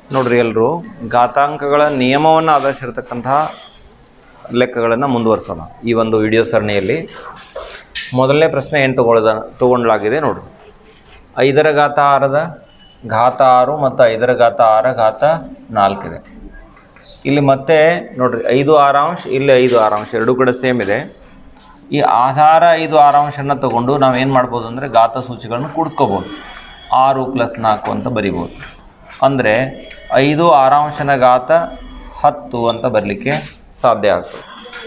ನೋಡ್ರಿ ಎಲ್ಲರೂ ಘಾತಾಂಕಗಳ ನಿಯಮವನ್ನು ಆಧರಿಸಿರ್ತಕ್ಕಂತಹ ಲೆಕ್ಕಗಳನ್ನು ಮುಂದುವರಿಸೋಣ ಈ ಒಂದು ವಿಡಿಯೋ ಸರಣಿಯಲ್ಲಿ ಮೊದಲನೇ ಪ್ರಶ್ನೆ ಏನು ತಗೊಳ್ಳೋದ ತಗೊಂಡ್ಲಾಗಿದೆ ನೋಡ್ರಿ ಐದರ ಘಾತ ಆರದ ಘಾತ ಆರು ಮತ್ತು ಐದರ ಘಾತ ಆರ ಘಾತ ನಾಲ್ಕಿದೆ ಇಲ್ಲಿ ಮತ್ತೆ ನೋಡ್ರಿ ಐದು ಆರಾಂಶ ಇಲ್ಲಿ ಐದು ಆರಾಂಶ ಎರಡೂ ಕಡೆ ಸೇಮ್ ಇದೆ ಈ ಆಧಾರ ಐದು ಆರಾಂಶನ ತಗೊಂಡು ನಾವು ಏನು ಮಾಡ್ಬೋದು ಅಂದರೆ ಘಾತ ಸೂಚಿಗಳನ್ನು ಕೂಡಿಸ್ಕೋಬೋದು ಆರು ಪ್ಲಸ್ ನಾಲ್ಕು ಅಂತ ಬರಿಬೋದು ಅಂದರೆ ಐದು ಆರಾಂಶನ ಘಾತ ಹತ್ತು ಅಂತ ಬರಲಿಕ್ಕೆ ಸಾಧ್ಯ ಆಗ್ತದೆ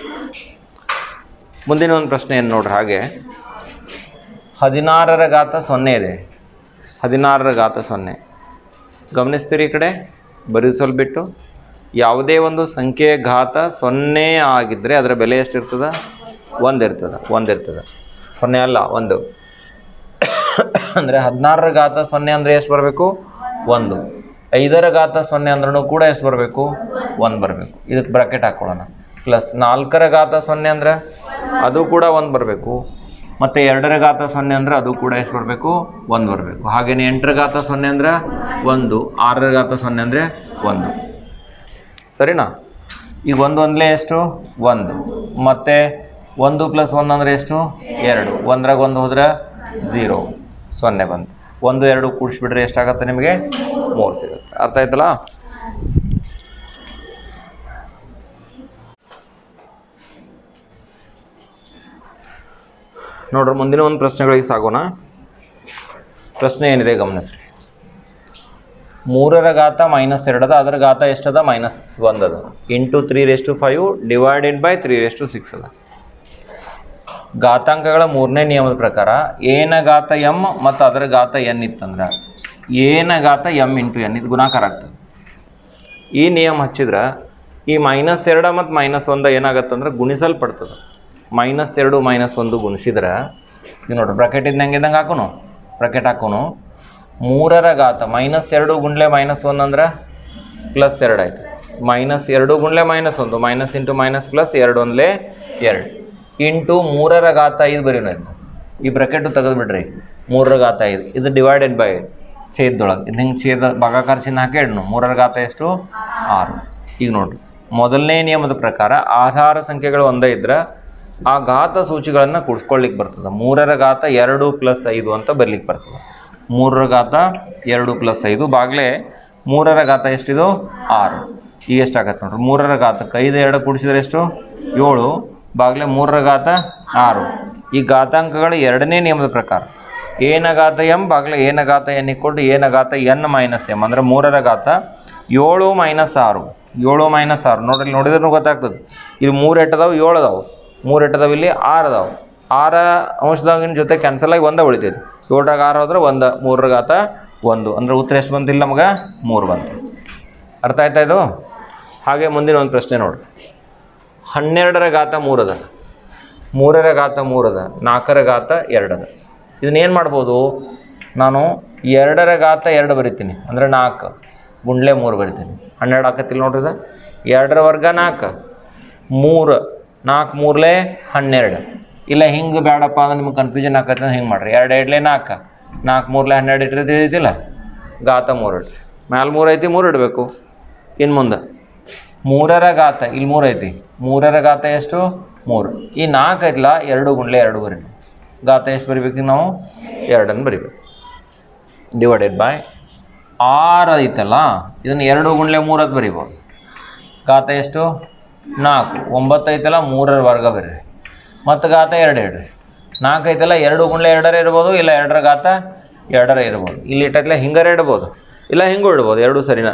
ಮುಂದಿನ ಒಂದು ಪ್ರಶ್ನೆ ಏನು ನೋಡ್ರಿ ಹಾಗೆ ಹದಿನಾರರ ಘಾತ ಸೊನ್ನೆ ಇದೆ ಹದಿನಾರರ ಘಾತ ಸೊನ್ನೆ ಗಮನಿಸ್ತೀರಿ ಈ ಕಡೆ ಬರೀ ಸ್ವಲ್ಪ ಬಿಟ್ಟು ಯಾವುದೇ ಒಂದು ಸಂಖ್ಯೆಯ ಘಾತ ಸೊನ್ನೆ ಆಗಿದ್ದರೆ ಅದರ ಬೆಲೆ ಎಷ್ಟಿರ್ತದೆ ಒಂದು ಇರ್ತದೆ ಒಂದು ಇರ್ತದೆ ಸೊನ್ನೆ ಅಲ್ಲ ಒಂದು ಅಂದರೆ ಹದಿನಾರರ ಘಾತ ಸೊನ್ನೆ ಅಂದರೆ ಎಷ್ಟು ಬರಬೇಕು ಒಂದು ಐದರ ಘಾತ ಸೊನ್ನೆ ಅಂದ್ರೂ ಕೂಡ ಎಷ್ಟು ಬರಬೇಕು ಒಂದು ಬರಬೇಕು ಇದಕ್ಕೆ ಬ್ರಾಕೆಟ್ ಹಾಕ್ಕೊಳ್ಳೋಣ ಪ್ಲಸ್ ನಾಲ್ಕರ ಘಾತ ಸೊನ್ನೆ ಅಂದ್ರೆ ಅದು ಕೂಡ ಒಂದು ಬರಬೇಕು ಮತ್ತು ಎರಡರ ಘಾತ ಸೊನ್ನೆ ಅಂದರೆ ಅದು ಕೂಡ ಎಷ್ಟು ಬರಬೇಕು ಒಂದು ಬರಬೇಕು ಹಾಗೆಯೇ ಎಂಟರ ಘಾತ ಸೊನ್ನೆ ಅಂದ್ರೆ ಒಂದು ಆರರ ಘಾತ ಸೊನ್ನೆ ಅಂದರೆ ಒಂದು ಸರಿನಾ ಈಗ ಒಂದು ಒಂದಲೇ ಎಷ್ಟು ಒಂದು ಮತ್ತು ಒಂದು ಪ್ಲಸ್ ಒಂದು ಅಂದರೆ ಎಷ್ಟು ಎರಡು ಒಂದ್ರಾಗ ಒಂದು ಹೋದ್ರೆ ಝೀರೋ ಸೊನ್ನೆ ಬಂತು ಒಂದು ಎರಡು ಕೂಡಿಸ್ಬಿಟ್ರೆ ಎಷ್ಟಾಗತ್ತೆ ನಿಮಗೆ ಮೂರು ಸಿಗುತ್ತೆ ಅರ್ಥ ಆಯ್ತಲ್ಲ ನೋಡ್ರಿ ಮುಂದಿನ ಒಂದು ಪ್ರಶ್ನೆಗಳಿಗೆ ಸಾಗೋಣ ಪ್ರಶ್ನೆ ಏನಿದೆ ಗಮನಿಸ್ರಿ ಮೂರರ ಘಾತ ಮೈನಸ್ ಎರಡದ ಅದರ ಘಾತ ಎಷ್ಟದ ಮೈನಸ್ ಒಂದದ into three raised to five divided by three raised to six ಅದ ಘಾತಾಂಕಗಳ ಮೂರನೇ ನಿಯಮದ ಪ್ರಕಾರ ಏನ ಘಾತ ಎಮ್ ಮತ್ತು ಅದರ ಘಾತ ಎನ್ ಇತ್ತಂದ್ರೆ ಏನ ಘಾತ ಎಮ್ ಇಂಟು ಎನ್ ಇದು ಗುಣಾಕಾರ ಆಗ್ತದೆ ಈ ನಿಯಮ ಹಚ್ಚಿದ್ರೆ ಈ ಮೈನಸ್ ಎರಡ ಮತ್ತು ಮೈನಸ್ ಒಂದ ಏನಾಗತ್ತಂದ್ರೆ ಗುಣಿಸಲ್ಪಡ್ತದೆ ಮೈನಸ್ ಎರಡು ಮೈನಸ್ ಒಂದು ಗುಣಿಸಿದ್ರೆ ಈಗ ನೋಡ್ರಿ ಬ್ರಾಕೆಟ್ ಇದ್ದಂಗೆ ಇದ್ದಂಗೆ ಹಾಕೋನು ಬ್ರಾಕೆಟ್ ಹಾಕೋನು ಮೂರರ ಘಾತ ಮೈನಸ್ ಎರಡು ಗುಂಡ್ಲೆ ಮೈನಸ್ ಒಂದು ಅಂದ್ರೆ ಪ್ಲಸ್ ಎರಡು ಆಯ್ತು ಮೈನಸ್ ಎರಡು ಗುಂಡ್ಲೆ ಮೈನಸ್ ಒಂದು ಮೈನಸ್ ಇಂಟು ಮೈನಸ್ ಪ್ಲಸ್ ಎರಡು ಒಂದ್ಲೆ ಎರಡು ಇಂಟು ಮೂರರ ಘಾತ ಐದು ಬರೀ ಆಯ್ತು ಈ ಬ್ರಾಕೆಟು ತೆಗೆದುಬಿಡ್ರಿ ಮೂರರ ಘಾತ ಐದು ಇದು ಡಿವೈಡೆಡ್ ಬೈ ಛೇದದೊಳಗೆ ಇದು ಹಿಂಗೆ ಛೇದ ಭಾಗಾಕಾರ ಚಿಹ್ನೆ ಹಾಕಿ ಇಡ್ನು ಮೂರರ ಘಾತ ಎಷ್ಟು ಆರು ಈಗ ನೋಡ್ರಿ ಮೊದಲನೇ ನಿಯಮದ ಪ್ರಕಾರ ಆಧಾರ ಸಂಖ್ಯೆಗಳು ಒಂದೇ ಇದ್ರೆ ಆ ಘಾತ ಸೂಚಿಗಳನ್ನು ಕೂಡಿಸ್ಕೊಳ್ಳಿಕ್ಕೆ ಬರ್ತದೆ ಮೂರರ ಘಾತ ಎರಡು ಪ್ಲಸ್ ಐದು ಅಂತ ಬರ್ಲಿಕ್ಕೆ ಬರ್ತದೆ ಮೂರರ ಘಾತ ಎರಡು ಪ್ಲಸ್ ಐದು ಬಾಗ್ಲೇ ಮೂರರ ಘಾತ ಎಷ್ಟಿದು ಆರು ಈಗ ಎಷ್ಟಾಗತ್ತೆ ನೋಡ್ರಿ ಮೂರರ ಘಾತಕ್ಕೆ ಐದು ಎರಡು ಕೂಡಿಸಿದ್ರೆ ಎಷ್ಟು ಏಳು ಬಾಗ್ಲೇ ಮೂರರ ಘಾತ ಆರು ಈ ಘಾತಾಂಕಗಳ ಎರಡನೇ ನಿಯಮದ ಪ್ರಕಾರ ಏನ ಘಾತ ಎಮ್ ಬಾಗ್ಲೆ ಏನ ಘಾತ ಎನ್ ಇಕ್ಕೊಂಡು ಏನ ಘಾತ ಎನ್ ಮೈನಸ್ ಎಮ್ ಅಂದರೆ ಮೂರರ ಘಾತ ಏಳು ಮೈನಸ್ ಆರು ಏಳು ಮೈನಸ್ ಆರು ನೋಡ್ರಿ ನೋಡಿದ್ರೂ ಗೊತ್ತಾಗ್ತದೆ ಇಲ್ಲಿ ಮೂರು ಎಟ್ಟದಾವು ಏಳು ಅದಾವು ಮೂರು ಎಟ್ಟದಾವು ಇಲ್ಲಿ ಆರು ಅದಾವು ಆರ ಅಂಶದಾಗಿನ ಜೊತೆ ಕ್ಯಾನ್ಸಲ್ ಆಗಿ ಒಂದೇ ಉಳಿತೈತಿ ಏಳರಾಗ ಆರು ಹೋದ್ರೆ ಒಂದು ಮೂರರ ಘಾತ ಒಂದು ಅಂದರೆ ಉತ್ತರ ಎಷ್ಟು ಬಂತಿಲ್ಲ ನಮಗೆ ಮೂರು ಬಂತು ಅರ್ಥ ಆಯ್ತಾ ಇದು ಹಾಗೆ ಮುಂದಿನ ಒಂದು ಪ್ರಶ್ನೆ ನೋಡ್ರಿ ಹನ್ನೆರಡರ ಘಾತ ಮೂರದ ಮೂರರ ಘಾತ ಮೂರದ ನಾಲ್ಕರ ಘಾತ ಎರಡದ ಇದನ್ನೇನು ಮಾಡ್ಬೋದು ನಾನು ಎರಡರ ಘಾತ ಎರಡು ಬರಿತೀನಿ ಅಂದರೆ ನಾಲ್ಕು ಗುಂಡ್ಲೆ ಮೂರು ಬರಿತೀನಿ ಹನ್ನೆರಡು ಆಕತ್ತಿಲ್ಲ ನೋಡ್ರಿ ಇದು ಎರಡರ ವರ್ಗ ನಾಲ್ಕು ಮೂರು ನಾಲ್ಕು ಮೂರಲೆ ಹನ್ನೆರಡು ಇಲ್ಲ ಹಿಂಗೆ ಬೇಡಪ್ಪ ಅಂದ್ರೆ ನಿಮ್ಗೆ ಕನ್ಫ್ಯೂಷನ್ ಆಕತ್ತೆ ಅಂದ್ರೆ ಹಿಂಗೆ ಮಾಡಿರಿ ಎರಡು ಎರಡಲೇ ನಾಲ್ಕು ನಾಲ್ಕು ಮೂರಲೆ ಹನ್ನೆರಡು ಇಟ್ಟರೆ ತಿಳಿದಿಲ್ಲ ಘಾತ ಮೂರು ಇಡ್ರಿ ಮ್ಯಾಲೆ ಮೂರು ಐತಿ ಮೂರು ಇಡಬೇಕು ಇನ್ನು ಮುಂದೆ ಮೂರರ ಘಾತ ಇಲ್ಲಿ ಮೂರು ಐತಿ ಮೂರರ ಘಾತ ಎಷ್ಟು ಮೂರು ಈ ನಾಲ್ಕು ಐತಲ್ಲ ಎರಡು ಗುಂಡ್ಲೆ ಎರಡು ಬರೀ ಘಾತ ಎಷ್ಟು ಬರಿಬೇಕು ನಾವು ಎರಡನ್ನು ಬರಿಬೇಕು ಡಿವೈಡೆಡ್ ಬೈ ಆರು ಐತಲ್ಲ ಇದನ್ನು ಎರಡು ಗುಂಡ್ಲೆ ಮೂರತ್ತು ಬರಿಬೋದು ಘಾತ ಎಷ್ಟು ನಾಲ್ಕು ಒಂಬತ್ತು ಐತಲ್ಲ ಮೂರರ ವರ್ಗ ಬರ್ರಿ ಮತ್ತು ಘಾತ ಎರಡು ಇಡ್ರಿ ನಾಲ್ಕು ಐತಲ್ಲ ಎರಡು ಗುಂಡ್ಲೆ ಎರಡರ ಇರ್ಬೋದು ಇಲ್ಲ ಎರಡರ ಘಾತ ಎರಡರ ಇರ್ಬೋದು ಇಲ್ಲಿ ಇಟ್ಟೈತಲ್ಲ ಹಿಂಗಾರ ಇಡ್ಬೋದು ಇಲ್ಲ ಹಿಂಗೂ ಇಡ್ಬೋದು ಎರಡೂ ಸರಿನಾ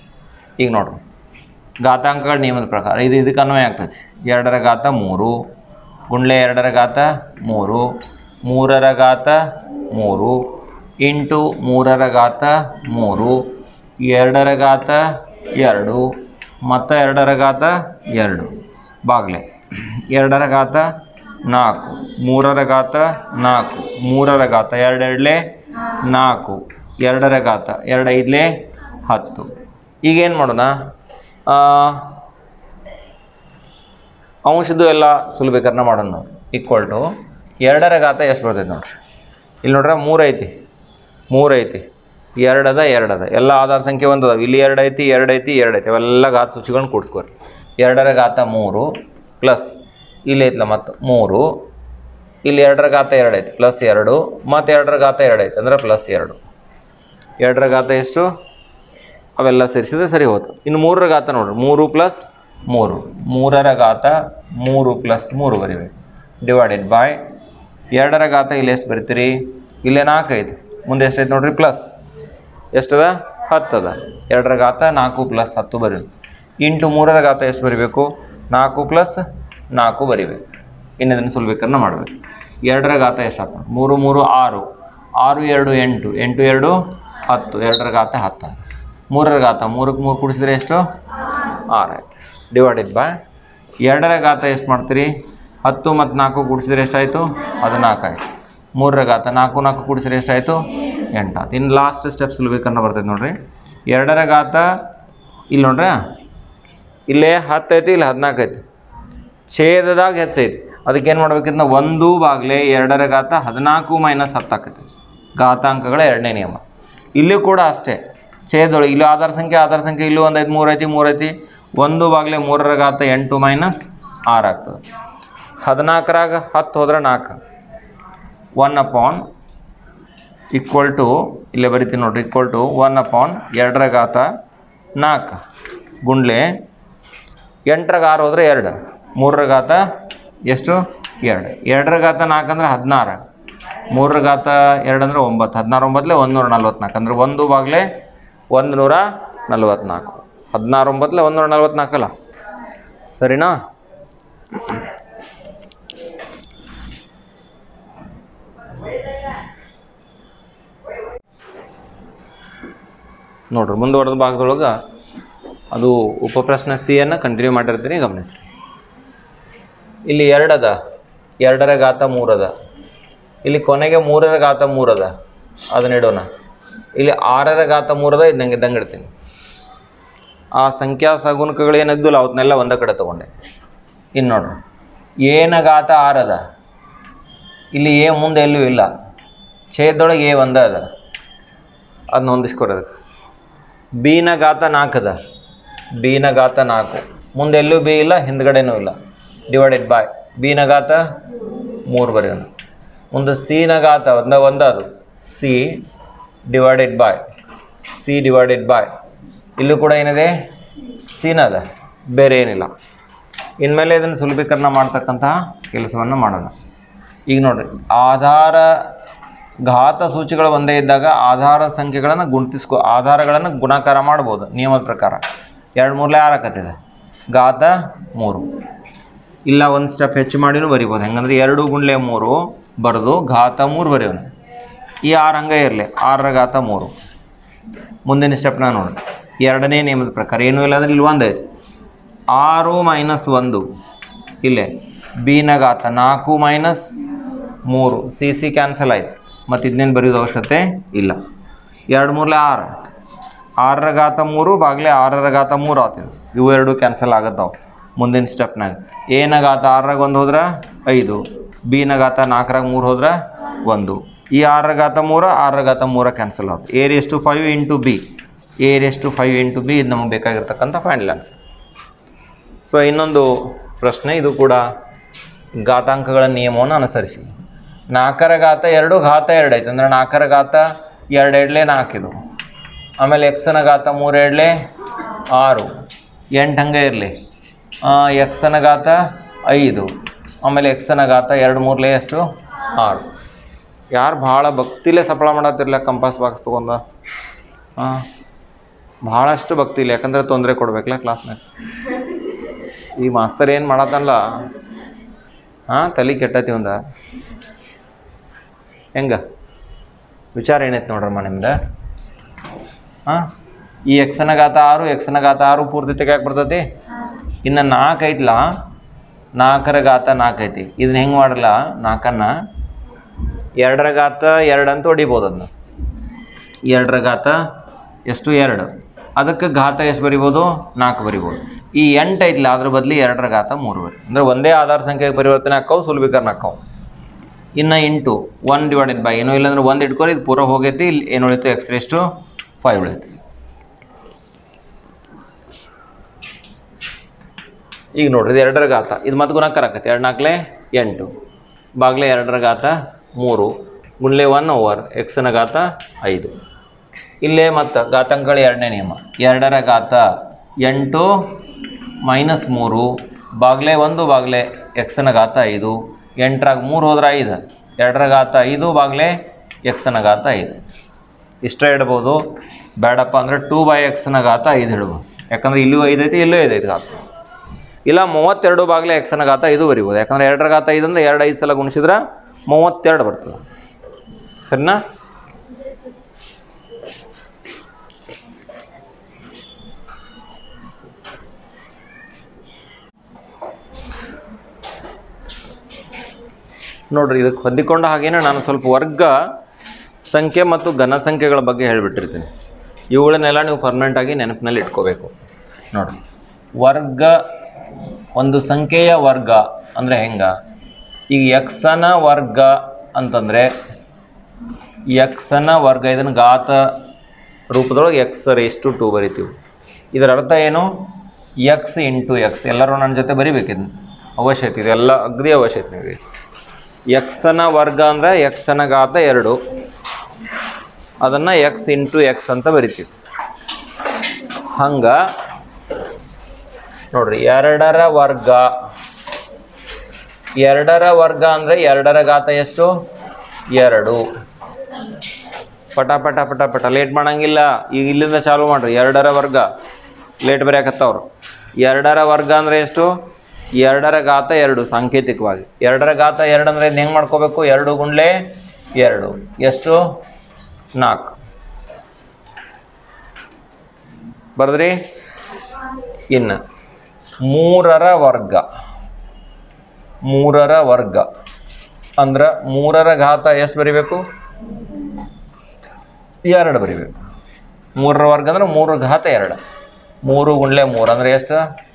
ಈಗ ನೋಡ್ರಿ ಘಾತಾಂಕಗಳ ನಿಯಮದ ಪ್ರಕಾರ ಇದು ಇದಕ್ಕೆ ಅನ್ವಯ ಆಗ್ತದೆ ಎರಡರ ಘಾತ ಮೂರು ಗುಂಡ್ಲೆ ಎರಡರ ಘಾತ ಮೂರು ಮೂರರ ಘಾತ ಮೂರು ಇಂಟು ಮೂರರ ಘಾತ ಮೂರು ಎರಡರ ಘಾತ ಎರಡು ಮತ್ತು ಎರಡರ ಘಾತ ಎರಡು ಬಾಗ್ಲೆ ಎರಡರ ಘಾತ ನಾಲ್ಕು ಮೂರರ ಘಾತ ನಾಲ್ಕು ಮೂರರ ಘಾತ ಎರಡು ಎರಡಲೇ ನಾಲ್ಕು ಎರಡರ ಘಾತ ಎರಡು ಐದಲೇ ಹತ್ತು ಈಗೇನು ಮಾಡೋಣ ಆ, ಅಂಶದ್ದು ಎಲ್ಲ ಸುಲಭೀಕರಣ ಮಾಡೋಣ ನಾವು ಈಕ್ವಲ್ ಟು ಎರಡರ ಘಾತ ಎಷ್ಟು ಬರ್ತೈತೆ ನೋಡ್ರಿ ಇಲ್ಲಿ ನೋಡ್ರೆ ಮೂರು ಐತಿ ಮೂರು ಐತಿ ಎರಡದ ಎರಡದ ಎಲ್ಲ ಆಧಾರ ಸಂಖ್ಯೆ ಒಂದು ಅದಾವ ಇಲ್ಲಿ ಎರಡು ಐತಿ ಎರಡು ಐತಿ ಎರಡು ಐತಿ ಅವೆಲ್ಲ ಘಾತ ಸೂಚಿಗಳನ್ನ ಕೂಡಿಸ್ಕೊರಿ ಎರಡರ ಘಾತ ಮೂರು ಪ್ಲಸ್ ಇಲ್ಲಿ ಐತಲ್ಲ ಮತ್ತು ಮೂರು ಇಲ್ಲಿ ಎರಡರ ಘಾತ ಎರಡು ಐತಿ ಪ್ಲಸ್ ಎರಡು ಮತ್ತು ಎರಡರ ಘಾತ ಎರಡು ಐತಿ ಅಂದ್ರೆ ಪ್ಲಸ್ ಎರಡು ಎರಡರ ಘಾತ ಎಷ್ಟು ಅವೆಲ್ಲ ಸೇರಿಸಿದ್ರೆ ಸರಿ ಹೋಯ್ತು ಇನ್ನು ಮೂರರ ಘಾತ ನೋಡ್ರಿ ಮೂರು ಪ್ಲಸ್ ಮೂರು ಮೂರರ ಘಾತ ಮೂರು ಪ್ಲಸ್ ಮೂರು ಬರಿಬೇಕು ಡಿವೈಡೆಡ್ ಬೈ ಎರಡರ ಘಾತ ಇಲ್ಲಿ ಎಷ್ಟು ಬರಿತೀರಿ ಇಲ್ಲೇ ನಾಲ್ಕು ಐತಿ ಮುಂದೆ ಎಷ್ಟೈತೆ ನೋಡ್ರಿ ಪ್ಲಸ್ ಎಷ್ಟದ ಹತ್ತದ ಎರಡರ ಘಾತ ನಾಲ್ಕು ಪ್ಲಸ್ ಹತ್ತು ಬರೀ ಇಂಟು ಮೂರರ ಘಾತ ಎಷ್ಟು ಬರಿಬೇಕು ನಾಲ್ಕು ಪ್ಲಸ್ ನಾಲ್ಕು ಬರಿಬೇಕು ಇನ್ನು ಇದನ್ನು ಸುಲ್ಬೇಕನ್ನ ಮಾಡಬೇಕು ಎರಡರ ಘಾತ ಎಷ್ಟು ಆಗ್ತದೆ ಮೂರು ಮೂರು ಆರು ಆರು ಎರಡು ಎಂಟು ಎಂಟು ಎರಡು ಹತ್ತು ಎರಡರ ಘಾತ ಹತ್ತು ಮೂರರ ಘಾತ ಮೂರಕ್ಕೆ ಮೂರು ಕೂಡಿಸಿದ್ರೆ ಎಷ್ಟು ಆರು ಆಯ್ತು ಡಿವೈಡೆಡ್ ಬೈ ಎರಡರ ಘಾತ ಎಷ್ಟು ಮಾಡ್ತೀರಿ ಹತ್ತು ಮತ್ತು ನಾಲ್ಕು ಕೂಡಿಸಿದ್ರೆ ಎಷ್ಟಾಯಿತು ಹದಿನಾಲ್ಕು ಆಯಿತು ಮೂರರ ಘಾತ ನಾಲ್ಕು ನಾಲ್ಕು ಕೂಡಿಸಿದ್ರೆ ಎಷ್ಟಾಯಿತು ಎಂಟು ಆಯ್ತು ಇನ್ನು ಲಾಸ್ಟ್ ಸ್ಟೆಪ್ ಸುಲ್ಬೇಕನ್ನ ಬರ್ತೈತೆ ನೋಡ್ರಿ ಎರಡರ ಘಾತ ಇಲ್ಲಿ ನೋಡ್ರಿ ಇಲ್ಲೇ ಹತ್ತು ಐತಿ ಇಲ್ಲಿ ಹದಿನಾಲ್ಕು ಐತಿ ಛೇದದಾಗ ಹೆಚ್ಚೈತಿ ಅದಕ್ಕೆ ಏನು ಮಾಡ್ಬೇಕಿತ್ತು ನಾವು ಒಂದು ಬಾಗ್ಲೆ ಎರಡರ ಘಾತ ಹದಿನಾಲ್ಕು ಮೈನಸ್ ಹತ್ತು ಆಕೈತಿ ಘಾತಾಂಕಗಳ ಎರಡನೇ ನಿಯಮ ಇಲ್ಲೂ ಕೂಡ ಅಷ್ಟೇ ಛೇದೊಳಗೆ ಇಲ್ಲೂ ಆಧಾರ ಸಂಖ್ಯೆ ಆಧಾರ ಸಂಖ್ಯೆ ಇಲ್ಲೂ ಒಂದು ಐತಿ ಮೂರು ಐತಿ ಮೂರು ಐತಿ ಒಂದು ಬಾಗ್ಲೆ ಮೂರರ ಘಾತ ಎಂಟು ಮೈನಸ್ ಆರು ಆಗ್ತದೆ ಹದಿನಾಲ್ಕರಾಗ ಹತ್ತು ಹೋದ್ರೆ ನಾಲ್ಕು ಒನ್ ಅಪಾನ್ ಈಕ್ವಲ್ ಟು ಇಲ್ಲೇ ಬರಿತೀನಿ ನೋಡ್ರಿ ಈಕ್ವಲ್ ಟು ಒನ್ ಅಪಾನ್ ಎರಡರ ಘಾತ ನಾಲ್ಕು ಗುಂಡ್ಲೆ ಎಂಟರಾಗ ಆರು ಹೋದ್ರೆ ಎರಡು ಮೂರರ ಘಾತ ಎಷ್ಟು ಎರಡು ಎರಡರ ಘಾತ ನಾಲ್ಕು ಅಂದ್ರೆ ಹದಿನಾರು ಮೂರರ ಘಾತ ಎರಡು ಅಂದ್ರೆ ಒಂಬತ್ತು ಹದಿನಾರು ಒಂಬತ್ತಲೆ ಒಂದು ನೂರ ನಲ್ವತ್ನಾಲ್ಕು ಅಂದ್ರೆ ಒಂದು ಬಾಗ್ಲೆ ಒಂದು ನೂರ ನಲ್ವತ್ನಾಲ್ಕು ಹದಿನಾರು ಒಂಬತ್ತಲೆ ಒಂದು ನೂರ ನಲ್ವತ್ನಾಲ್ಕಲ್ಲ ಸರಿನಾ ನೋಡ್ರಿ ಮುಂದುವರೆದ ಭಾಗದೊಳಗೆ ಅದು ಉಪಪ್ರಶ್ನೆ ಸಿಯನ್ನು ಕಂಟಿನ್ಯೂ ಮಾಡಿರ್ತೀನಿ ಗಮನಿಸ್ರಿ ಇಲ್ಲಿ ಎರಡದ ಎರಡರ ಘಾತ ಮೂರದ ಇಲ್ಲಿ ಕೊನೆಗೆ ಮೂರರ ಘಾತ ಮೂರದ ಅದನ್ನ ಇಡೋಣ ಇಲ್ಲಿ ಆರರ ಘಾತ ಮೂರದ ಇದು ನಂಗೆ ಇದ್ದಂಗೆ ಇಡ್ತೀನಿ ಆ ಸಂಖ್ಯಾ ಸಗುಣಕಗಳು ಏನಿದ್ದಿಲ್ಲ ಅವನ್ನೆಲ್ಲ ಒಂದೇ ಕಡೆ ತೊಗೊಂಡೆ ಇನ್ನು ನೋಡ್ರಿ ಏನ ಘಾತ ಆರದ ಇಲ್ಲಿ ಎ ಮುಂದೆ ಎಲ್ಲೂ ಇಲ್ಲ ಛೇದೊಳಗೆ ಎ ಒಂದೇ ಅದ ಅದನ್ನ ಹೊಂದಿಸ್ಕೊರೋದಕ್ಕೆ ಬಿನ ಘಾತ ನಾಲ್ಕದ ಬಿನ ಘಾತ ನಾಲ್ಕು ಮುಂದೆ ಎಲ್ಲೂ ಬಿ ಇಲ್ಲ ಹಿಂದ್ಗಡೆನೂ ಇಲ್ಲ ಡಿವೈಡೆಡ್ ಬೈ ಬಿನ ಘಾತ ಮೂರು ಬರೆಯೋಣ ಮುಂದೆ ಸಿನ ಘಾತ ಒಂದ ಒಂದ ಅದು C divided by C divided by ಇಲ್ಲೂ ಕೂಡ ಏನಿದೆ ಸಿನ ಅದ ಬೇರೆ ಏನಿಲ್ಲ ಇನ್ಮೇಲೆ ಇದನ್ನು ಸುಲಭೀಕರಣ ಮಾಡ್ತಕ್ಕಂತಹ ಕೆಲಸವನ್ನು ಮಾಡೋಣ ಈಗ ನೋಡ್ರಿ ಆಧಾರ ಘಾತ ಸೂಚಿಗಳು ಒಂದೇ ಇದ್ದಾಗ ಆಧಾರ ಸಂಖ್ಯೆಗಳನ್ನು ಗುಣಿಸ್ಕೊ ಆಧಾರಗಳನ್ನು ಗುಣಾಕಾರ ಮಾಡ್ಬೋದು ನಿಯಮದ ಪ್ರಕಾರ ಎರಡು ಮೂರಲೆ ಆರು ಆಕತ್ತಿದೆ ಘಾತ ಮೂರು ಇಲ್ಲ ಒಂದು ಸ್ಟೆಪ್ ಹೆಚ್ಚು ಮಾಡಿನೂ ಬರಿಬೋದು ಹೆಂಗಂದ್ರೆ ಎರಡು ಗುಂಡ್ಲೆ ಮೂರು ಬರೆದು ಘಾತ ಮೂರು ಬರೆಯೋಣ ಈ ಆರು ಹಂಗೆ ಇರಲಿ ಆರರ ಘಾತ ಮೂರು ಮುಂದಿನ ಸ್ಟೆಪ್ನ ನೋಡಿ ಎರಡನೇ ನಿಯಮದ ಪ್ರಕಾರ ಏನೂ ಇಲ್ಲ ಅಂದ್ರೆ ಇಲ್ಲಿ ಒಂದು ಐತಿ ಆರು ಮೈನಸ್ ಒಂದು ಇಲ್ಲೇ ಬಿನ ಘಾತ ನಾಲ್ಕು ಮೈನಸ್ ಮೂರು ಸಿ ಸಿ ಕ್ಯಾನ್ಸಲ್ ಆಯ್ತು ಮತ್ತು ಇದನ್ನೇನು ಬರೆಯೋದು ಅವಶ್ಯಕತೆ ಇಲ್ಲ ಎರಡು ಮೂರಲೆ ಆರು ಆರರ ಘಾತ ಮೂರು ಬಾಗ್ಲೆ ಆರರ ಘಾತ ಮೂರು ಆಗ್ತಿದೆ ಇವು ಎರಡು ಕ್ಯಾನ್ಸಲ್ ಆಗತ್ತಾವ ಮುಂದಿನ ಸ್ಟೆಪ್ನಾಗ ಎನ ಘಾತ ಆರರಾಗ ಒಂದು ಹೋದ್ರೆ ಐದು ಬಿನ ಘಾತ ನಾಲ್ಕರಾಗ ಮೂರು ಹೋದ್ರೆ ಒಂದು ಈ ಆರರ ಘಾತ ಮೂರು ಆರರ ಘಾತ ಮೂರ ಕ್ಯಾನ್ಸಲ್ ಆಗುತ್ತೆ A raise to five into B A raise to five into B ಇದು ನಮಗೆ ಬೇಕಾಗಿರ್ತಕ್ಕಂಥ ಫೈನಲ್ ಆನ್ಸರ್ ಸೊ ಇನ್ನೊಂದು ಪ್ರಶ್ನೆ ಇದು ಕೂಡ ಘಾತಾಂಕಗಳ ನಿಯಮವನ್ನು ಅನುಸರಿಸಿ ನಾಲ್ಕರ ಘಾತ ಎರಡು ಘಾತ ಎರಡು ಐತೆ ಅಂದರೆ ನಾಲ್ಕರ ಘಾತ ಎರಡು ಎರಡ್ಲೆ ನಾಲ್ಕಿದು ಆಮೇಲೆ ಎಕ್ಸನ ಘಾತ ಮೂರು ಎರಡ್ಲೆ ಆರು ಎಂಟು ಹಂಗೆ ಇರಲಿ ಎಕ್ಸನ ಘಾತ ಐದು ಆಮೇಲೆ ಎಕ್ಸನ ಘಾತ ಎರಡು ಮೂರಲೆ ಎಷ್ಟು ಆರು ಯಾರು ಭಾಳ ಭಕ್ತಿಲೇ ಸಫಲ ಮಾಡತ್ತಿರ್ಲ ಕಂಪಾಸ್ ಬಾಕ್ಸ್ ತೊಗೊಂಡ ಹಾಂ ಭಾಳಷ್ಟು ಭಕ್ತಿ ಇಲ್ಲ ಯಾಕಂದ್ರೆ ತೊಂದರೆ ಕೊಡ್ಬೇಕಲ್ಲ ಕ್ಲಾಸ್ನಾಗ ಈ ಮಾಸ್ತರ್ ಏನು ಮಾಡತ್ತಲ್ಲ ಹಾಂ ತಲೆ ಕೆಟ್ಟತಿ ಒಂದ ಹೆಂಗ ವಿಚಾರ ಏನೈತೆ ನೋಡ್ರಮ್ಮ ನಿಮ್ದು ಹಾಂ ಈ ಎಕ್ಸನ ಘಾತ ಆರು ಎಕ್ಸನ ಘಾತ ಆರು ಪೂರ್ತಿ ತೆಗ್ಯಾಕೆ ಬರ್ತೈತಿ ಇನ್ನು ನಾಲ್ಕು ಐತ್ಲ ನಾಲ್ಕರ ಘಾತ ನಾಲ್ಕು ಐತಿ ಇದನ್ನ ಹೆಂಗೆ ಮಾಡಲ್ಲ ನಾಲ್ಕನ್ನ ಎರಡರ ಘಾತ ಎರಡು ಅಂತ ಹೊಡಿಬೋದು ಅದನ್ನ ಎರಡರ ಘಾತ ಎಷ್ಟು ಎರಡು ಅದಕ್ಕೆ ಘಾತ ಎಷ್ಟು ಬರಿಬೋದು ನಾಲ್ಕು ಬರಿಬೋದು ಈ ಎಂಟು ಐತ್ಲ ಅದ್ರ ಬದಲಿ ಎರಡರ ಘಾತ ಮೂರು ಬರಿ ಅಂದರೆ ಒಂದೇ ಆಧಾರ ಸಂಖ್ಯೆಗೆ ಪರಿವರ್ತನೆ ಆಕ್ಕವು ಸುಲಭೀಕರಣ ಆಕ್ಕವು ಇನ್ನು ಇಂಟು ಒನ್ ಡಿವೈಡೆಡ್ ಬೈ ಏನು ಇಲ್ಲಾಂದ್ರೆ ಒಂದು ಇಟ್ಕೊರಿ ಇದು ಪೂರ ಹೋಗೈತಿ ಇಲ್ಲಿ ಏನು ಉಳಿತು ಎಕ್ಸ್ ರೇಸ್ಟು ಫೈವ್ ಉಳಿತು ಈಗ ನೋಡ್ರಿ ಇದು ಎರಡರ ಘಾತ ಇದು ಮತ್ತೆ ಗುಣಾಕಾರ ಆಕತಿ ಎರಡು ನಾಲ್ಕಲೆ ಎಂಟು ಬಾಗ್ಲೆ ಎರಡರ ಘಾತ ಮೂರು ಗುಂಡ್ಲೆ ಒನ್ ಓವರ್ ಎಕ್ಸ್ನ ಘಾತ ಐದು ಇಲ್ಲೇ ಮತ್ತು ಘಾತಾಂಕಗಳ ಎರಡನೇ ನಿಯಮ ಎರಡರ ಘಾತ ಎಂಟು ಮೈನಸ್ ಮೂರು ಬಾಗ್ಲೆ ಒಂದು ಬಾಗ್ಲೆ ಎಕ್ಸ್ನ ಘಾತ ಐದು ಎಂಟರಾಗ ಮೂರು ಹೋದ್ರೆ ಐದು ಎರಡರ ಘಾತ ಐದು ಬಾಗ್ಲೆ ಎಕ್ಸ್ನ ಘಾತ ಐದು ಇಷ್ಟ ಇಡ್ಬೋದು ಬೇಡಪ್ಪ ಅಂದರೆ ಟೂ ಬೈ ಎಕ್ಸ್ನ ಘಾತ ಐದು ಇಡ್ಬೋದು ಯಾಕಂದ್ರೆ ಇಲ್ಲೂ ಐದು ಐತಿ ಇಲ್ಲೂ ಐದು ಐತಿ ಘಾತ ಇಲ್ಲ ಮೂವತ್ತೆರಡು ಬಾಗ್ಲೆ ಎಕ್ಸ್ನ ಘಾತ ಐದು ಬರಿಬೋದು ಯಾಕಂದ್ರೆ ಎರಡರ ಘಾತ ಐದು ಅಂದ್ರೆ ಎರಡು ಐದು ಸಲ ಗುಣಿಸಿದ್ರೆ ಮೂವತ್ತೆರಡು ಬರ್ತದೆ ಸರಿನಾ ನೋಡ್ರಿ ಇದಕ್ಕೆ ಹೊಂದಿಕೊಂಡ ಹಾಗೇನೆ ನಾನು ಸ್ವಲ್ಪ ವರ್ಗ ಸಂಖ್ಯೆ ಮತ್ತು ಘನ ಸಂಖ್ಯೆಗಳ ಬಗ್ಗೆ ಹೇಳಿಬಿಟ್ಟಿರ್ತೀನಿ ಇವುಗಳನ್ನೆಲ್ಲ ನೀವು ಪರ್ಮನೆಂಟಾಗಿ ನೆನಪಿನಲ್ಲಿ ಇಟ್ಕೋಬೇಕು ನೋಡ್ರಿ ವರ್ಗ ಒಂದು ಸಂಖ್ಯೆಯ ವರ್ಗ ಅಂದರೆ ಹೆಂಗ ಈಗ ಎಕ್ಸನ ವರ್ಗ ಅಂತಂದರೆ ಎಕ್ಸನ ವರ್ಗ ಇದನ್ನು ಘಾತ ರೂಪದೊಳಗೆ ಎಕ್ಸ್ ರೇಸ್ಟು ಟು ಬರಿತೀವಿ ಇದರ ಅರ್ಥ ಏನು ಎಕ್ಸ್ ಇಂಟು ಎಕ್ಸ್ ಎಲ್ಲರೂ ನನ್ನ ಜೊತೆ ಬರಿಬೇಕಿದ್ದು ಅವಶ್ಯಕತೆ ಇದೆ ಎಲ್ಲ ಅಗ್ದಿ ಅವಶ್ಯಕತೆ ನಿಮಗೆ ಎಕ್ಸನ ವರ್ಗ ಅಂದರೆ ಎಕ್ಸನ ಘಾತ ಎರಡು ಅದನ್ನು ಎಕ್ಸ್ ಇಂಟು ಎಕ್ಸ್ ಅಂತ ಬರಿತೀವಿ ಹಂಗೆ ನೋಡ್ರಿ ಎರಡರ ವರ್ಗ ಎರಡರ ವರ್ಗ ಅಂದರೆ ಎರಡರ ಘಾತ ಎಷ್ಟು ಎರಡು ಪಟ ಪಟ ಪಟ ಪಟ ಲೇಟ್ ಮಾಡಂಗಿಲ್ಲ ಈಗ ಇಲ್ಲಿಂದ ಚಾಲು ಮಾಡ್ರಿ ಎರಡರ ವರ್ಗ ಲೇಟ್ ಬರೆಯಕತ್ತವ್ರು ಎರಡರ ವರ್ಗ ಅಂದರೆ ಎಷ್ಟು ಎರಡರ ಘಾತ ಎರಡು ಸಾಂಕೇತಿಕವಾಗಿ ಎರಡರ ಘಾತ ಎರಡು ಅಂದರೆ ಹೆಂಗೆ ಮಾಡ್ಕೋಬೇಕು ಎರಡು ಗುಂಡ್ಲೆ ಎರಡು ಎಷ್ಟು ನಾಲ್ಕು ಬರದ್ರಿ ಇನ್ನು ಮೂರರ ವರ್ಗ ಮೂರರ ವರ್ಗ ಅಂದ್ರೆ ಮೂರರ ಘಾತ ಎಷ್ಟು ಬರಿಬೇಕು ಎರಡು ಬರಿಬೇಕು ಮೂರರ ವರ್ಗ ಅಂದ್ರೆ ಮೂರು ಘಾತ ಎರಡು ಮೂರು ಗುಂಡ್ಲೆ ಮೂರು ಅಂದ್ರೆ ಎಷ್ಟು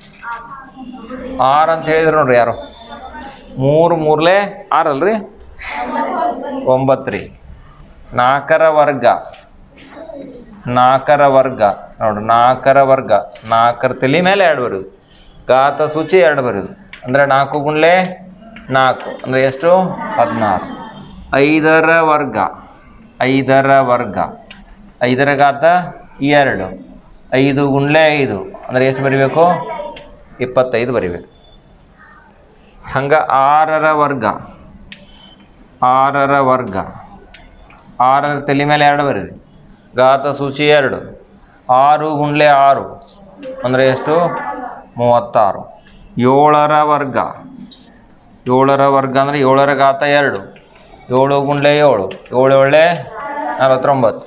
ಆರು ಅಂತ ಹೇಳಿದ್ರು ನೋಡ್ರಿ ಯಾರು ಮೂರು ಮೂರ್ಲೆ ಆರು ಅಲ್ರಿ ಒಂಬತ್ತು ರೀ ನಾಲ್ಕರ ವರ್ಗ ನಾಲ್ಕರ ವರ್ಗ ನೋಡ್ರಿ ನಾಲ್ಕರ ವರ್ಗ ನಾಲ್ಕರ ತಲೆ ಮೇಲೆ ಎರಡು ಬರೋದು ಘಾತ ಸೂಚಿ ಎರಡು ಬರೋದು ಅಂದರೆ ನಾಲ್ಕು ಗುಂಡ್ಲೆ ನಾಲ್ಕು ಅಂದರೆ ಎಷ್ಟು ಹದಿನಾರು ಐದರ ವರ್ಗ ಐದರ ವರ್ಗ ಐದರ ಘಾತ ಎರಡು ಐದು ಗುಂಡ್ಲೆ ಐದು ಅಂದರೆ ಎಷ್ಟು ಬರಿಬೇಕು ಇಪ್ಪತ್ತೈದು ಬರಿಬೇಕು ಹಂಗೆ ಆರರ ವರ್ಗ ಆರರ ವರ್ಗ ಆರರ ತಲೆ ಮೇಲೆ ಎರಡು ಬರೀರಿ ಘಾತ ಸೂಚಿ ಎರಡು ಆರು ಗುಂಡ್ಲೆ ಆರು ಅಂದರೆ ಎಷ್ಟು ಮೂವತ್ತಾರು ಏಳರ ವರ್ಗ ಏಳರ ವರ್ಗ ಅಂದರೆ ಏಳರ ಘಾತ ಎರಡು ಏಳು ಗುಂಡ್ಲೆ ಏಳು ಏಳು ಏಳೆ ನಲವತ್ತೊಂಬತ್ತು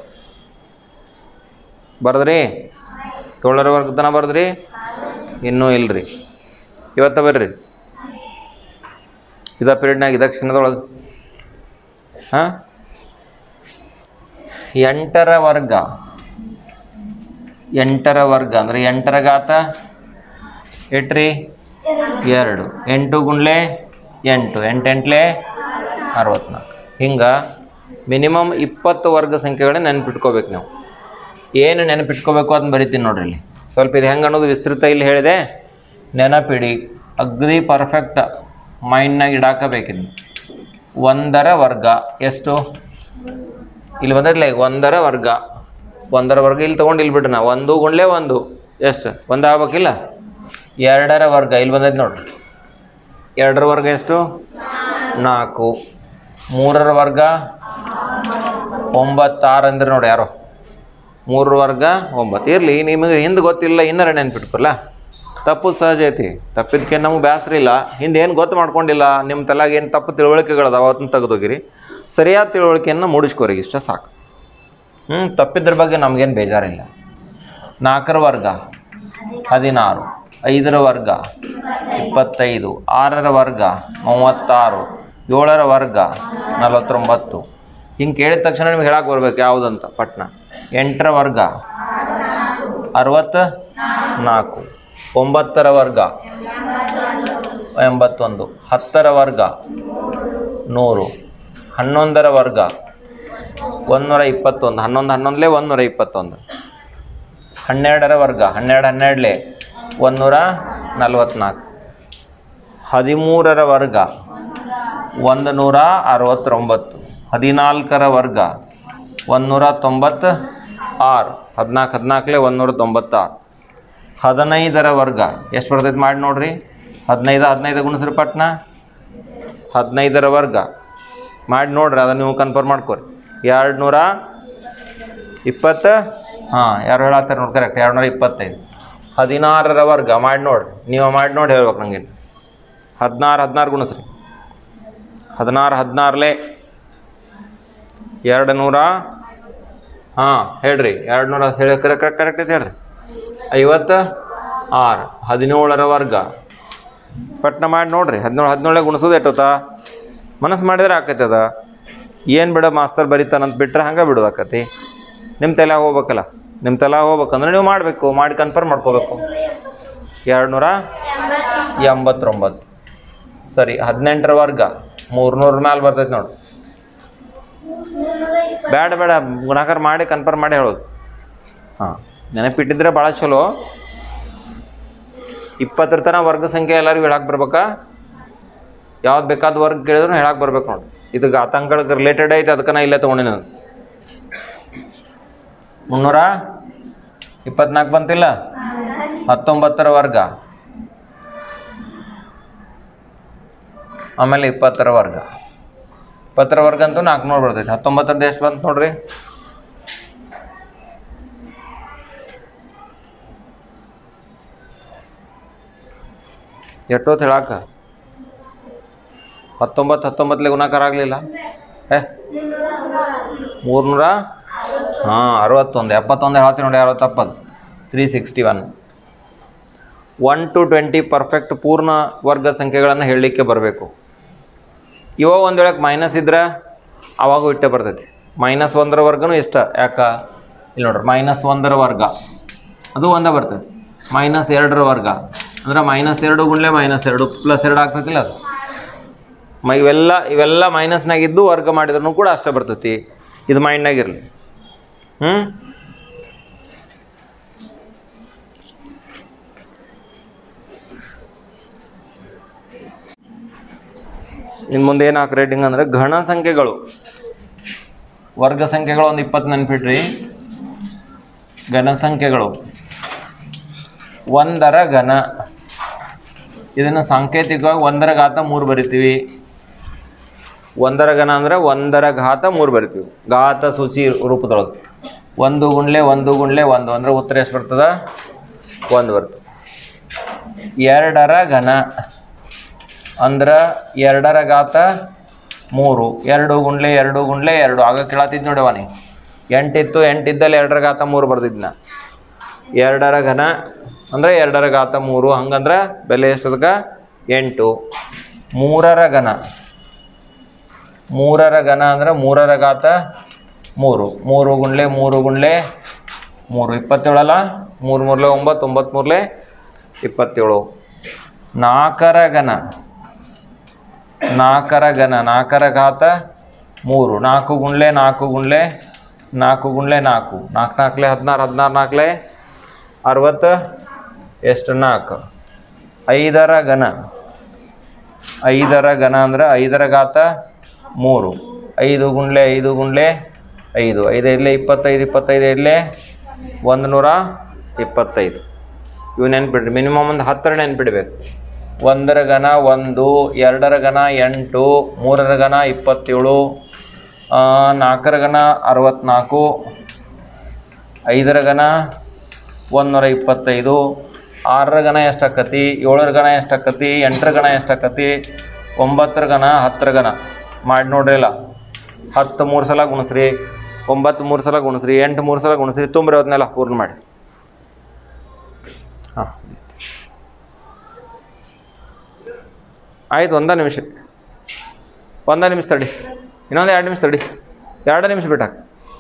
ಬರ್ದ್ರಿ ಏಳರ ವರ್ಗ ತನಕ ಬರ್ದ್ರಿ ಇನ್ನೂ ಇಲ್ರಿ ಇವತ್ತ ಬರ್ರಿ ಇದ ಪೀರಿಯಡ್ನಾಗ ಇದ ಕ್ಷಣದೊಳಗೆ ಹಾಂ ಎಂಟರ ವರ್ಗ ಎಂಟರ ವರ್ಗ ಅಂದರೆ ಎಂಟರ ಘಾತ ಎಟ್ರಿ ಎರಡು ಎಂಟು ಗುಂಡ್ಲೆ ಎಂಟು ಎಂಟೆಂಟ್ಲೆ ಅರವತ್ನಾಲ್ಕು ಹಿಂಗೆ ಮಿನಿಮಮ್ ಇಪ್ಪತ್ತು ವರ್ಗ ಸಂಖ್ಯೆಗಳನ್ನ ನೆನಪಿಟ್ಕೋಬೇಕು ನಾವು ಏನು ನೆನಪಿಟ್ಕೋಬೇಕು ಅದನ್ನ ಬರಿತೀನಿ ನೋಡ್ರಿ ಇಲ್ಲಿ ಸ್ವಲ್ಪ ಇದು ಹೆಂಗೆ ಅನ್ನೋದು ವಿಸ್ತೃತ ಇಲ್ಲಿ ಹೇಳಿದೆ ನೆನಪಿಡಿ ಅಗ್ದಿ ಪರ್ಫೆಕ್ಟ್ ಮೈಂಡ್ನಾಗ ಇಡಾಕಬೇಕಿನ್ನು ಒಂದರ ವರ್ಗ ಎಷ್ಟು ಇಲ್ಲಿ ಬಂದೈತಿಲ್ಲ ಈಗ ಒಂದರ ವರ್ಗ ಒಂದರ ವರ್ಗ ಇಲ್ಲಿ ತೊಗೊಂಡು ಇಲ್ಲಿ ಬಿಡ್ರಿ ನಾ ಒಂದು ಗುಂಡ್ಲೆ ಒಂದು ಎಷ್ಟು ಒಂದು ಆಗ್ಬೇಕಿಲ್ಲ ಎರಡರ ವರ್ಗ ಇಲ್ಲಿ ಬಂದೈತೆ ನೋಡ್ರಿ ಎರಡರ ವರ್ಗ ಎಷ್ಟು ನಾಲ್ಕು ಮೂರರ ವರ್ಗ ಒಂಬತ್ತಾರು ಅಂದ್ರೆ ನೋಡಿ ಯಾರೋ ಮೂರರ ವರ್ಗ ಒಂಬತ್ತು ಇರಲಿ ನಿಮಗೆ ಹಿಂದೆ ಗೊತ್ತಿಲ್ಲ ಇನ್ನರ ನೆನ್ಪಿಟ್ಕೊಲ್ಲ ತಪ್ಪು ಸಹಜ ಐತಿ ತಪ್ಪಿದ್ಕೆ ನಮ್ಗೆ ಬೇಸರ ಇಲ್ಲ ಹಿಂದೆ ಏನು ಗೊತ್ತು ಮಾಡ್ಕೊಂಡಿಲ್ಲ ನಿಮ್ಮ ತಲೆಗೆ ಏನು ತಪ್ಪು ತಿಳುವಳಿಕೆಗಳದಾವ ಅವತ್ತನ್ನ ತೆಗೆದೋಗಿರಿ ಸರಿಯಾದ ತಿಳುವಳಿಕೆಯನ್ನು ಮೂಡಿಸ್ಕೋರಿ ಇಷ್ಟ ಸಾಕು ಹ್ಞೂ ತಪ್ಪಿದ್ರ ಬಗ್ಗೆ ನಮಗೇನು ಬೇಜಾರಿಲ್ಲ ನಾಲ್ಕರ ವರ್ಗ ಹದಿನಾರು ಐದರ ವರ್ಗ ಇಪ್ಪತ್ತೈದು ಆರರ ವರ್ಗ ಮೂವತ್ತಾರು ಏಳರ ವರ್ಗ ನಲವತ್ತೊಂಬತ್ತು ಹಿಂಗೆ ಕೇಳಿದ ತಕ್ಷಣ ನಿಮ್ಗೆ ಹೇಳಕ್ಕೆ ಬರ್ಬೇಕು ಯಾವುದಂತ ಪಟ್ನ ಎಂಟರ ವರ್ಗ ಅರವತ್ತ ನಾಲ್ಕು ಒಂಬತ್ತರ ವರ್ಗ ಎಂಬತ್ತೊಂದು ಹತ್ತರ ವರ್ಗ ನೂರು ಹನ್ನೊಂದರ ವರ್ಗ ಒಂದೂರ ಇಪ್ಪತ್ತೊಂದು ಹನ್ನೊಂದು ಹನ್ನೊಂದಲೇ ಒಂದೂರ ಇಪ್ಪತ್ತೊಂದು ಹನ್ನೆರಡರ ವರ್ಗ ಹನ್ನೆರಡು ಹನ್ನೆರಡಲೇ ಒಂದೂರ ನಲ್ವತ್ನಾಲ್ಕು ಹದಿಮೂರರ ವರ್ಗ ಒಂದು ನೂರ ಅರವತ್ತೊಂಬತ್ತು ಹದಿನಾಲ್ಕರ ವರ್ಗ ಒಂದುನೂರ ತೊಂಬತ್ತ ಆರು ಹದಿನಾಲ್ಕು ಹದಿನಾಲ್ಕಲೇ ಒಂದುನೂರ ತೊಂಬತ್ತಾರು ಹದಿನೈದರ ವರ್ಗ ಎಷ್ಟು ಬರ್ತೈತೆ ಮಾಡಿ ನೋಡ್ರಿ ಹದಿನೈದು ಹದಿನೈದು ಗುಣಿಸ್ರಿ ಪಟ್ನ ಹದಿನೈದರ ವರ್ಗ ಮಾಡಿ ನೋಡ್ರಿ ಅದನ್ನು ನೀವು ಕನ್ಫರ್ಮ್ ಮಾಡ್ಕೊರಿ ಎರಡು ನೂರ ಇಪ್ಪತ್ತು ಹಾಂ ಯಾರು ಹೇಳತ್ತಾರೆ ನೋಡಿ ಕರೆಕ್ಟ್ ಎರಡು ನೂರ ಇಪ್ಪತ್ತೈದು ಹದಿನಾರರ ವರ್ಗ ಮಾಡಿ ನೋಡ್ರಿ ನೀವು ಮಾಡಿ ನೋಡಿ ಹೇಳ್ಬೇಕು ನಂಗೆ ಹದಿನಾರು ಹದಿನಾರು ಗುಣಿಸ್ರಿ ಹದಿನಾರು ಹದಿನಾರಲೇ ಎರಡು ನೂರ ಹಾಂ ಹೇಳ್ರಿ ಎರಡು ನೂರ ಹೇಳಿ ಕರೆಕ್ಟ್ ಕರೆಕ್ಟ್ ಐತೆ ಹೇಳ್ರಿ ಐವತ್ತು ಆರು ಹದಿನೇಳರ ವರ್ಗ ಪಟ್ನ ಮಾಡಿ ನೋಡ್ರಿ ಹದಿನೇಳು ಹದಿನೇಳೆ ಗುಣಿಸೋದು ಎಟ್ಟೋತ ಮನಸ್ಸು ಮಾಡಿದ್ರೆ ಆಕೈತೆ ಅದ ಏನು ಬಿಡ ಮಾಸ್ತರ್ ಬರೀತಾನಂತ ಬಿಟ್ರೆ ಹಂಗೆ ಬಿಡೋದು ಆಕತಿ ನಿಮ್ಮ ತಲೆ ಹೋಗ್ಬೇಕಲ್ಲ ನಿಮ್ಮ ತಲೆ ಹೋಗ್ಬೇಕಂದ್ರೆ ನೀವು ಮಾಡಬೇಕು ಮಾಡಿ ಕನ್ಫರ್ಮ್ ಮಾಡ್ಕೋಬೇಕು ಎರಡು ನೂರ ಎಂಬತ್ತೊಂಬತ್ತು ಸರಿ ಹದಿನೆಂಟರ ವರ್ಗ ಮೂರ್ನೂರ ಮ್ಯಾಲೆ ಬರ್ತೈತೆ ನೋಡಿ ಬೇಡ ಬೇಡ ಗುಣಾಕಾರ ಮಾಡಿ ಕನ್ಫರ್ಮ್ ಮಾಡಿ ಹೇಳೋದು ಹಾಂ ನೆನಪಿಟ್ಟಿದ್ರೆ ಭಾಳ ಚಲೋ ಇಪ್ಪತ್ತರ ತನಕ ವರ್ಗ ಸಂಖ್ಯೆ ಎಲ್ಲರಿಗೂ ಹೇಳಕ್ಕೆ ಬರ್ಬೇಕಾ ಯಾವ್ದು ಬೇಕಾದ ವರ್ಗ ಕೇಳಿದ್ರು ಹೇಳಕ್ಕೆ ಬರ್ಬೇಕು ನೋಡಿ ಇದು ಗಾತಾಂಕಗಳಿಗೆ ರಿಲೇಟೆಡ್ ಐತೆ ಅದಕ್ಕೆ ನಾ ಇಲ್ಲೇ ತೊಗೊಂಡಿನ ಮುನ್ನೂರ ಇಪ್ಪತ್ನಾಲ್ಕು ಬಂತಿಲ್ಲ ಹತ್ತೊಂಬತ್ತರ ವರ್ಗ ಆಮೇಲೆ ಇಪ್ಪತ್ತರ ವರ್ಗ ಇಪ್ಪತ್ತರ ವರ್ಗ ಅಂತೂ ನಾಲ್ಕುನೂರು ಬರ್ತೈತೆ ಹತ್ತೊಂಬತ್ತರದ್ದು ಎಷ್ಟು ಬಂತು ನೋಡ್ರಿ ಎಷ್ಟೊತ್ತು ಹೇಳಾಕ ಹತ್ತೊಂಬತ್ತು ಹತ್ತೊಂಬತ್ತಲೆ ಗುಣಾಕಾರ ಆಗಲಿಲ್ಲ ಏ ಮೂರ್ನೂರ ಹಾಂ ಅರವತ್ತೊಂದು ಎಪ್ಪತ್ತೊಂದು ಹೇಳ್ತೀನಿ ನೋಡಿ ಅರವತ್ತು ತಪ್ಪದು three sixty one one two twenty perfect ಪೂರ್ಣ ವರ್ಗ ಸಂಖ್ಯೆಗಳನ್ನು ಹೇಳಲಿಕ್ಕೆ ಬರಬೇಕು ಇವ ಒಂದು ವೇಳೆ ಮೈನಸ್ ಇದ್ರೆ ಅವಾಗೂ ಇಟ್ಟೆ ಬರ್ತೈತಿ ಮೈನಸ್ ಒಂದರ ವರ್ಗನೂ ಇಷ್ಟ ಯಾಕ ಇಲ್ಲಿ ನೋಡ್ರಿ ಮೈನಸ್ ಒಂದರ ವರ್ಗ ಅದು ಒಂದೇ ಬರ್ತೈತಿ ಮೈನಸ್ ಎರಡರ ವರ್ಗ ಅಂದ್ರೆ ಮೈನಸ್ ಎರಡು ಗುಂಡ್ಲೆ ಮೈನಸ್ ಎರಡು ಪ್ಲಸ್ ಎರಡು ಆಗ್ತೈತಿಲ್ಲ ಅದು ಮ ಇವೆಲ್ಲ ಇವೆಲ್ಲ ಮೈನಸ್ನಾಗಿದ್ದು ವರ್ಗ ಮಾಡಿದ್ರೂ ಕೂಡ ಅಷ್ಟೇ ಬರ್ತೈತಿ ಇದು ಮೈಂಡ್ನಾಗಿರಲಿ ಹ್ಞೂ ಇನ್ನು ಮುಂದೆ ಏನು ಹಾಕಿ ರೇಟಿಂಗ್ ಅಂದರೆ ಘನ ಸಂಖ್ಯೆಗಳು ವರ್ಗ ಸಂಖ್ಯೆಗಳು ಒಂದು ಇಪ್ಪತ್ತು ನೆನ್ಪಿಡ್ರಿ ಘನ ಸಂಖ್ಯೆಗಳು ಒಂದರ ಘನ ಇದನ್ನು ಸಾಂಕೇತಿಕವಾಗಿ ಒಂದರ ಘಾತ ಮೂರು ಬರಿತೀವಿ ಒಂದರ ಘನ ಅಂದರೆ ಒಂದರ ಘಾತ ಮೂರು ಬರಿತೀವಿ ಘಾತ ಸೂಚಿ ರೂಪದೊಳಗೆ ಒಂದು ಗುಂಡ್ಲೆ ಒಂದು ಗುಂಡ್ಲೆ ಒಂದು ಅಂದರೆ ಉತ್ತರ ಎಷ್ಟು ಬರ್ತದ ಒಂದು ಬರ್ತದೆ ಎರಡರ ಘನ ಅಂದ್ರೆ ಎರಡರ ಘಾತ ಮೂರು ಎರಡು ಗುಂಡ್ಲೆ ಎರಡು ಗುಂಡ್ಲೆ ಎರಡು ಆಗ ಕೇಳತ್ತಿದ್ದು ನೋಡವ ನೀ ಎಂಟಿತ್ತು ಎಂಟಿದ್ದಲ್ಲಿ ಎರಡರ ಘಾತ ಮೂರು ಬರ್ದಿದ್ನ ಎರಡರ ಘನ ಅಂದರೆ ಎರಡರ ಘಾತ ಮೂರು ಹಂಗಂದ್ರೆ ಬೆಲೆ ಎಷ್ಟದಕ್ಕೆ ಎಂಟು ಮೂರರ ಘನ ಮೂರರ ಘನ ಅಂದ್ರೆ ಮೂರರ ಘಾತ ಮೂರು ಮೂರು ಗುಂಡ್ಲೆ ಮೂರು ಗುಂಡ್ಲೆ ಮೂರು ಇಪ್ಪತ್ತೇಳಲ್ಲ ಮೂರು ಮೂರ್ಲೆ ಒಂಬತ್ತು ಒಂಬತ್ತು ಮೂರ್ಲೆ ಇಪ್ಪತ್ತೇಳು ನಾಲ್ಕರ ಘನ ನಾಲ್ಕರ ಘನ ನಾಲ್ಕರ ಘಾತ ಮೂರು ನಾಲ್ಕು ಗುಂಡ್ಲೆ ನಾಲ್ಕು ಗುಂಡ್ಲೆ ನಾಲ್ಕು ಗುಂಡ್ಲೆ ನಾಲ್ಕು ನಾಲ್ಕು ನಾಲ್ಕಲೆ ಹದಿನಾರು ಹದಿನಾರು ನಾಲ್ಕಲೆ ಅರವತ್ತು ಎಷ್ಟು ನಾಲ್ಕು ಐದರ ಘನ ಐದರ ಘನ ಅಂದ್ರೆ ಐದರ ಘಾತ ಮೂರು ಐದು ಗುಂಡ್ಲೆ ಐದು ಗುಂಡ್ಲೆ ಐದು ಐದೈದಲೇ ಇಪ್ಪತ್ತೈದು ಇಪ್ಪತ್ತೈದು ಐದಲೇ ಒಂದು ನೂರ ಇಪ್ಪತ್ತೈದು ಇವು ನೆನ್ಪಿಡ್ರಿ ಮಿನಿಮಮ್ ಒಂದು ಹತ್ತರ ನೆನ್ಪಿಡ್ಬೇಕು ಒಂದರ ಘನ ಒಂದು ಎರಡರ ಘನ ಎಂಟು ಮೂರರ ಘನ ಇಪ್ಪತ್ತೇಳು ಆ, ನಾಲ್ಕರ ಘನ ಅರವತ್ತ್ನಾಲ್ಕು ಐದರ ಘನ ಒಂದೂರ ಇಪ್ಪತ್ತೈದು ಆರರ ಘನ ಎಷ್ಟಾಕತಿ ಏಳರ ಘನ ಎಷ್ಟಾಕತಿ ಎಂಟರ ಘನ ಎಷ್ಟಾಕತಿ ಒಂಬತ್ತರ ಘನ ಹತ್ತರ ಘನ ಮಾಡಿ ನೋಡ್ರಿ ಇಲ್ಲ ಹತ್ತು ಮೂರು ಸಲ ಗುಣಿಸ್ರಿ ಒಂಬತ್ತು ಮೂರು ಸಲ ಗುಣಿಸ್ರಿ ಎಂಟು ಮೂರು ಸಲ ಗುಣಿಸ್ರಿ ತುಂಬ್ರಿ ಅದನ್ನೆಲ್ಲ ಪೂರ್ಣ ಮಾಡಿ ಹಾಂ ಆಯ್ತು ಒಂದೇ ನಿಮಿಷ ಒಂದೇ ನಿಮಿಷ ತಡಿ ಇನ್ನೊಂದು ಎರಡು ನಿಮಿಷ ತಡಿ ಎರಡು ನಿಮಿಷ ಬಿಟ್ಟಾಕ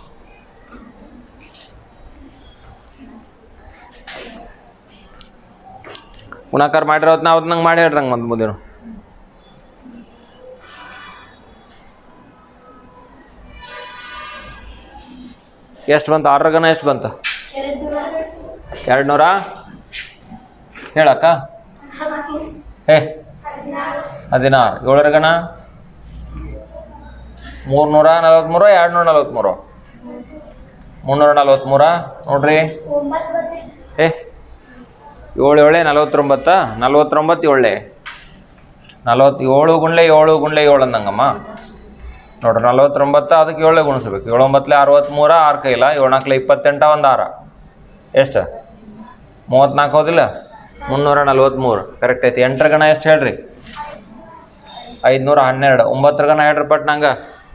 ಗುಣಾಕಾರ ಮಾಡಿರೋದು ನಾವು ನಂಗೆ ಮಾಡಿ ಹೇಳ್ರಿ ನಂಗೆ ಮುಂದೆ ಮುಂದೇನು ಎಷ್ಟು ಬಂತು ಆರರ ಗಣ ಎಷ್ಟು ಬಂತು ಎರಡು ನೂರ ಹೇಳಕ್ಕ ಹೇ ಹದಿನಾರು ಏಳರ ಗಣ ಮೂರ್ನೂರ ನಲವತ್ತ್ಮೂರು ಎರಡು ನೂರ ನಲವತ್ತ್ಮೂರು ಮುನ್ನೂರ ನಲವತ್ತ್ಮೂರ ನೋಡ್ರಿ ಏ ಏಳು ಏಳೆ ನಲವತ್ತೊಂಬತ್ತ ನಲವತ್ತೊಂಬತ್ತು ಏಳೆ ನಲವತ್ತು ಏಳು ಗುಂಡ್ಲೆ ಏಳು ಗುಂಡ್ಲೆ ಏಳು ಅಂದಂಗಮ್ಮ ನೋಡ್ರಿ ನಲವತ್ತೊಂಬತ್ತು ಅದಕ್ಕೆ ಏಳೇ ಗುಣಿಸ್ಬೇಕು ಏಳು ಒಂಬತ್ತಲೆ ಅರವತ್ತ್ಮೂರ ಆರು ಕೈಲ ಏಳು ನಾಲ್ಕಲೆ ಇಪ್ಪತ್ತೆಂಟ ಒಂದು ಆರ ಎಷ್ಟು ಮೂವತ್ತ್ನಾಲ್ಕು ಹೋದಿಲ್ಲ ಮುನ್ನೂರ ನಲ್ವತ್ತ್ಮೂರು ಕರೆಕ್ಟ್ ಐತಿ ಎಂಟರ ಗಣ ಎಷ್ಟು ಹೇಳ್ರಿ ಐದುನೂರ ಹನ್ನೆರಡು ಒಂಬತ್ತರ ಗಣ ಹೇಳ್ರಿ ಪಟ್ ನಂಗೆ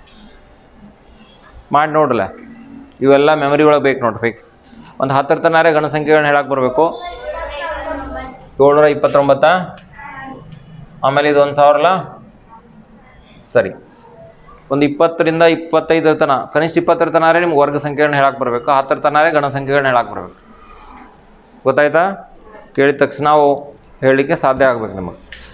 ಮಾಡಿ ನೋಡ್ರಲ್ಲ ಇವೆಲ್ಲ ಮೆಮರಿ ಒಳಗೆ ಬೇಕು ನೋಡ್ರಿ ಫಿಕ್ಸ್ ಒಂದು ಹತ್ತರ ತನಾರೆ ಗಣ ಸಂಖ್ಯೆಗಳನ್ನ ಹೇಳಕ್ಕೆ ಬರಬೇಕು ಏಳ್ನೂರ ಇಪ್ಪತ್ತೊಂಬತ್ತಾ ಆಮೇಲೆ ಇದು ಒಂದು ಸಾವಿರಲ್ಲ ಸರಿ ಒಂದು ಇಪ್ಪತ್ತರಿಂದ ಇಪ್ಪತ್ತೈದರ ತನ ಕನಿಷ್ಠ ಇಪ್ಪತ್ತರ ತನಾರೆ ನಿಮ್ಗೆ ವರ್ಗ ಸಂಖ್ಯೆಗಳನ್ನ ಹೇಳಕ್ಕೆ ಬರಬೇಕು ಹತ್ತರ ತನಾರೆ ಗಣ ಸಂಖ್ಯೆಗಳನ್ನ ಹೇಳಕ್ಕೆ ಬರಬೇಕು ಗೊತ್ತಾಯ್ತಾ ಕೇಳಿದ ತಕ್ಷಣ ನಾವು ಹೇಳಲಿಕ್ಕೆ ಸಾಧ್ಯ ಆಗ್ಬೇಕು ನಿಮಗೆ